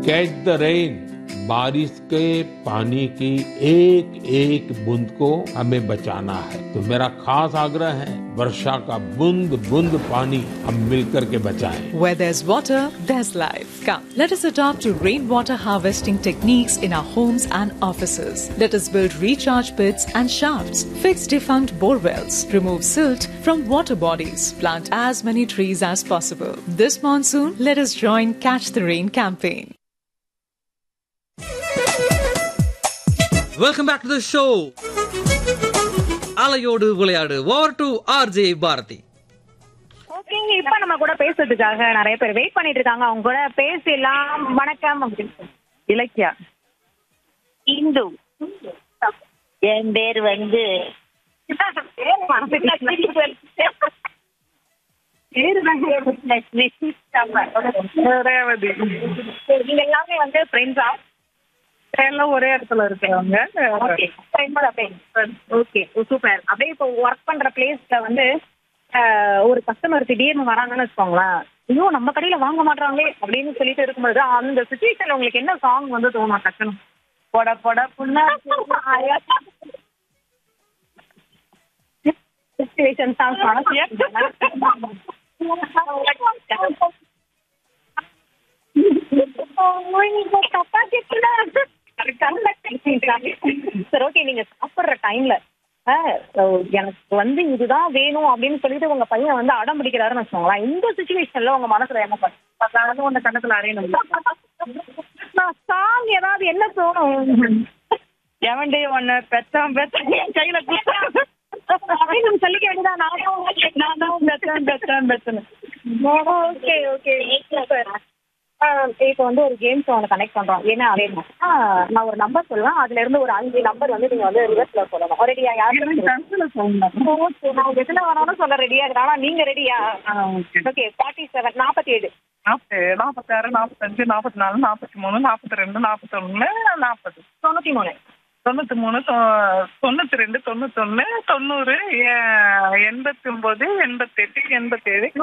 Catch the rain बारिश के पानी की एक एक बूंद को हमें बचाना है तो मेरा खास आग्रह है वर्षा का बूंद बूंद पानी हम मिलकर के बचाएं Where there's water, there's life. Come, let us adopt to rainwater harvesting techniques in our homes and offices. Let us build recharge pits and shafts, fix defunct bore wells, remove silt from water bodies, plant as many trees as possible. This monsoon, let us join Catch the Rain campaign. Welcome back to the show அலையோடு விளையாடு over to RJ Bharathi ஓகேங்க இப்ப நம்ம கூட பேசுறதுக்காக நிறைய பேர் wait பண்ணிட்டு இருக்காங்க அவங்க கூட பேசலாம் வணக்கம் அப்படின்னு சொல்லி. இலக்கியா இந்து என் பேர் வந்து ரேவதி நீங்க எல்லாமே வந்து ஃப்ரெண்ட்ஸா எல்லாம் ஒரே இடத்துல இருக்கிறவங்க ஓகே ஃப்ரெண்டோட ஃப்ரெண்ட் ஓகே சூப்பர் அப்படியே இப்போ ஒர்க் பண்ற பிளேஸ்ல வந்து ஆஹ், ஒரு கஸ்டமர் திடீர்னு வராங்கன்னு வச்சுக்கோங்களேன் ஐயோ நம்ம கடையில வாங்க மாட்டாங்களே அப்படின்னு சொல்லிட்டு இருக்கும்போது அந்த சுச்சுவேஷன்ல உங்களுக்கு என்ன சாங் வந்து தோணும் டக்குன்னு பொட பொட புண்ணா சுச்சுவேஷன் சாங் தப்பா சரி ஓகே நீங்க சாப்பிடுற டைம்ல எனக்கு வந்து இதுதான் வேணும் அப்படின்னு சொல்லிட்டு உங்க பையன் வந்து அடம் பிடிக்கிறாருன்னு வச்சுக்கோங்களேன் இந்த சுச்சுவேஷன்ல உங்க மனசுல என்ன பண்ணும் உன்ன கண்ணத்துல அறையணும் நான் சாங் ஏதாவது என்ன தோணும் எவன்டே ஒன்னு பெத்தம் பெத்தம் என் கையில குடுத்தா அப்படின்னு நம்ம சொல்லிக்க வேண்டியதா நான் தான் நான் தான் பெத்தம் பெத்தம் பெத்தம் ஓகே ஓகே இப்போ வந்து ஒரு கேம்ஸ் ஒன்று கனெக்ட் பண்றோம் ஏன்னா அதே நான் ஒரு நம்பர் சொல்லலாம் அதுல இருந்து ஒரு அஞ்சு நம்பர் வந்து நீங்க வந்து ரிவர்ஸ்ல சொல்லணும் ரெடியா யாரு கண்ணுல சொல்லணும் Okay, நான் எதுல வேணாலும் சொல்ல ரெடியா இருக்கேன் ஆனா நீங்க ரெடியா ஓகே ஓகே ஃபார்ட்டி செவன் நாற்பத்தி ஏழு நாற்பத்தேழு நாற்பத்தாறு நாற்பத்தஞ்சு நாற்பத்தி நாலு நாற்பத்தி மூணு நாற்பத்தி ரெண்டு நாற்பத்தொன்னு நாற்பது தொண்ணூத்தி மூணு தொண்ணூத்தி மூணு தொ- தொண்ணூத்தி ரெண்டு தொண்ணூத்தொன்னு தொண்ணூறு எ- எண்பத்தி ஒன்பது எண்பத்தெட்டு எண்பத்தேழு